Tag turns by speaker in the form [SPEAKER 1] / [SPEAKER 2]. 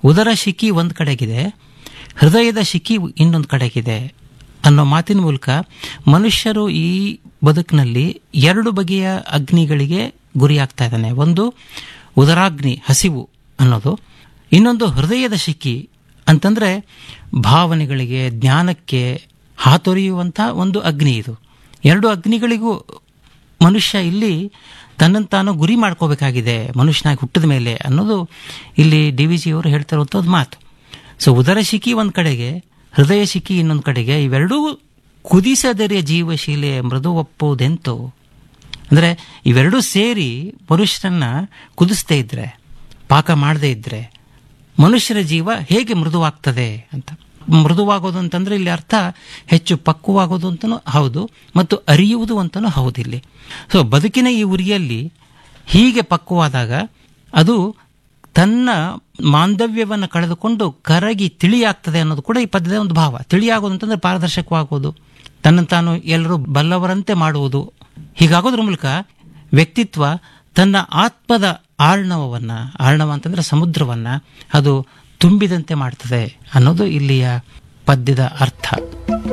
[SPEAKER 1] ಉದರ ಶಿಖಿ ಒಂದು ಕಡೆಗಿದೆ ಹೃದಯದ ಶಿಖಿ ಇನ್ನೊಂದು ಕಡೆಗಿದೆ ಅನ್ನೋ ಮಾತಿನ ಮೂಲಕ ಮನುಷ್ಯರು ಈ ಬದುಕಿನಲ್ಲಿ ಎರಡು ಬಗೆಯ ಅಗ್ನಿಗಳಿಗೆ ಗುರಿಯಾಗ್ತಾ ಇದ್ದಾನೆ ಒಂದು ಉದರಾಗ್ನಿ ಹಸಿವು ಅನ್ನೋದು ಇನ್ನೊಂದು ಹೃದಯದ ಶಿಖಿ ಅಂತಂದ್ರೆ ಭಾವನೆಗಳಿಗೆ ಜ್ಞಾನಕ್ಕೆ ಹಾತೊರೆಯುವಂಥ ಒಂದು ಅಗ್ನಿ ಇದು ಎರಡು ಅಗ್ನಿಗಳಿಗೂ ಮನುಷ್ಯ ಇಲ್ಲಿ ತನ್ನನ್ನು ತಾನು ಗುರಿ ಮಾಡ್ಕೋಬೇಕಾಗಿದೆ ಮನುಷ್ಯನಾಗಿ ಹುಟ್ಟಿದ ಮೇಲೆ ಅನ್ನೋದು ಇಲ್ಲಿ ಡಿ ವಿ ಜಿಯವರು ಹೇಳ್ತಿರುವಂಥದ್ದು ಮಾತು ಸೊ ಉದರ ಶಿಖಿ ಒಂದು ಕಡೆಗೆ ಹೃದಯ ಶಿಖಿ ಇನ್ನೊಂದು ಕಡೆಗೆ ಇವೆರಡೂ ಕುದಿಸದರಿಯ ಜೀವಶೀಲೆ ಮೃದು ಒಪ್ಪುವುದೆಂತು ಅಂದರೆ ಇವೆರಡೂ ಸೇರಿ ಮನುಷ್ಯರನ್ನ ಕುದಿಸ್ದೇ ಇದ್ರೆ ಪಾಕ ಮಾಡದೇ ಇದ್ರೆ ಮನುಷ್ಯರ ಜೀವ ಹೇಗೆ ಮೃದುವಾಗ್ತದೆ ಅಂತ ಮೃದುವಾಗೋದು ಅಂತಂದ್ರೆ ಇಲ್ಲಿ ಅರ್ಥ ಹೆಚ್ಚು ಪಕ್ವವಾಗೋದು ಅಂತಲೂ ಹೌದು ಮತ್ತು ಅರಿಯುವುದು ಅಂತಲೂ ಹೌದು ಇಲ್ಲಿ ಸೊ ಬದುಕಿನ ಈ ಉರಿಯಲ್ಲಿ ಹೀಗೆ ಪಕ್ವವಾದಾಗ ಅದು ತನ್ನ ಮಾಂಧವ್ಯವನ್ನು ಕಳೆದುಕೊಂಡು ಕರಗಿ ತಿಳಿಯಾಗ್ತದೆ ಅನ್ನೋದು ಕೂಡ ಈ ಪದ್ಯದ ಒಂದು ಭಾವ ತಿಳಿಯಾಗೋದು ಅಂತಂದ್ರೆ ಪಾರದರ್ಶಕವಾಗೋದು ತನ್ನ ತಾನು ಎಲ್ಲರೂ ಬಲ್ಲವರಂತೆ ಮಾಡುವುದು ಹೀಗಾಗೋದ್ರ ಮೂಲಕ ವ್ಯಕ್ತಿತ್ವ ತನ್ನ ಆತ್ಮದ ಆರ್ಣವವನ್ನ ಆರ್ಣವ ಅಂತಂದ್ರೆ ಸಮುದ್ರವನ್ನ ಅದು ತುಂಬಿದಂತೆ ಮಾಡ್ತದೆ ಅನ್ನೋದು ಇಲ್ಲಿಯ ಪದ್ಯದ ಅರ್ಥ